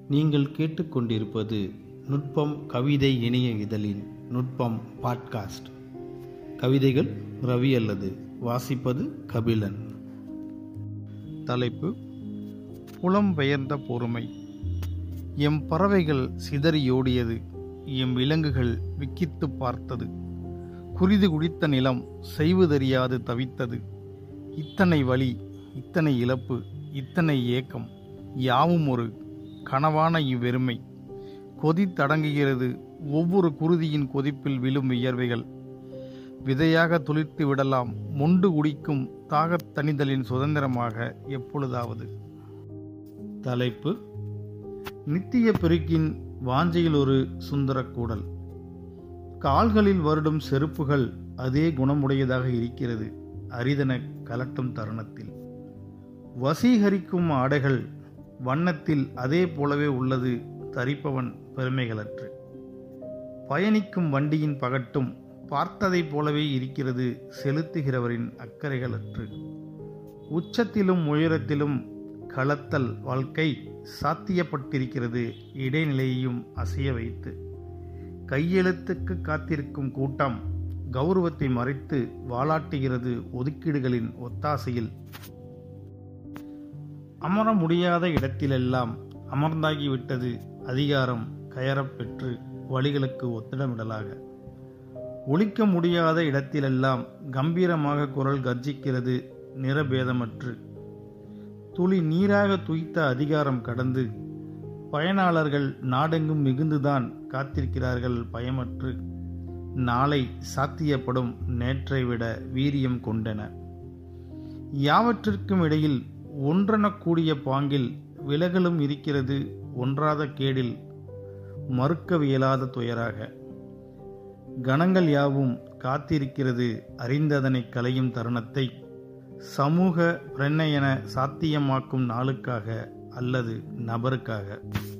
நீங்கள் கேட்டுக்கொண்டிருப்பது நுட்பம் கவிதை இணைய இதழின் நுட்பம் பாட்காஸ்ட் கவிதைகள் ரவி அல்லது வாசிப்பது கபிலன் தலைப்பு புலம்பெயர்ந்த பொறுமை எம் பறவைகள் சிதறியோடியது எம் விலங்குகள் விக்கித்து பார்த்தது குருதி குடித்த நிலம் செய்வதறியாது தவித்தது இத்தனை வலி இத்தனை இழப்பு இத்தனை ஏக்கம் யாவும் ஒரு கனவான இவ்வெருமை கொதித்தடங்குகிறது ஒவ்வொரு குருதியின் கொதிப்பில் விழும் வியர்வைகள் விதையாக துளிர்த்து விடலாம் மொண்டு குடிக்கும் தாகத் தணிதலின் சுதந்திரமாக எப்பொழுதாவது தலைப்பு நித்திய பெருக்கின் வாஞ்சையில் ஒரு சுந்தரக்கூடல் கால்களில் வருடும் செருப்புகள் அதே குணமுடையதாக இருக்கிறது அரிதன கலட்டும் தருணத்தில் வசீகரிக்கும் ஆடைகள் வண்ணத்தில் அதே போலவே உள்ளது தரிப்பவன் பெருமைகளற்று பயணிக்கும் வண்டியின் பகட்டும் பார்த்ததைப் போலவே இருக்கிறது செலுத்துகிறவரின் அக்கறைகளற்று உச்சத்திலும் உயரத்திலும் களத்தல் வாழ்க்கை சாத்தியப்பட்டிருக்கிறது இடைநிலையையும் அசைய வைத்து கையெழுத்துக்கு காத்திருக்கும் கூட்டம் கௌரவத்தை மறைத்து வாலாட்டுகிறது ஒதுக்கீடுகளின் ஒத்தாசையில் அமர முடியாத இடத்திலெல்லாம் அமர்ந்தாகிவிட்டது அதிகாரம் கயறப்பெற்று வழிகளுக்கு ஒத்திடமிடலாக ஒழிக்க முடியாத இடத்திலெல்லாம் கம்பீரமாக குரல் கர்ஜிக்கிறது நிறபேதமற்று துளி நீராக துய்த்த அதிகாரம் கடந்து பயனாளர்கள் நாடெங்கும் மிகுந்துதான் காத்திருக்கிறார்கள் பயமற்று நாளை சாத்தியப்படும் நேற்றை விட வீரியம் கொண்டன யாவற்றிற்கும் இடையில் ஒன்றெனக்கூடிய பாங்கில் விலகலும் இருக்கிறது ஒன்றாத கேடில் மறுக்கவியலாத துயராக கணங்கள் யாவும் காத்திருக்கிறது அறிந்ததனை களையும் தருணத்தை சமூக பிரண்ணையென சாத்தியமாக்கும் நாளுக்காக அல்லது நபருக்காக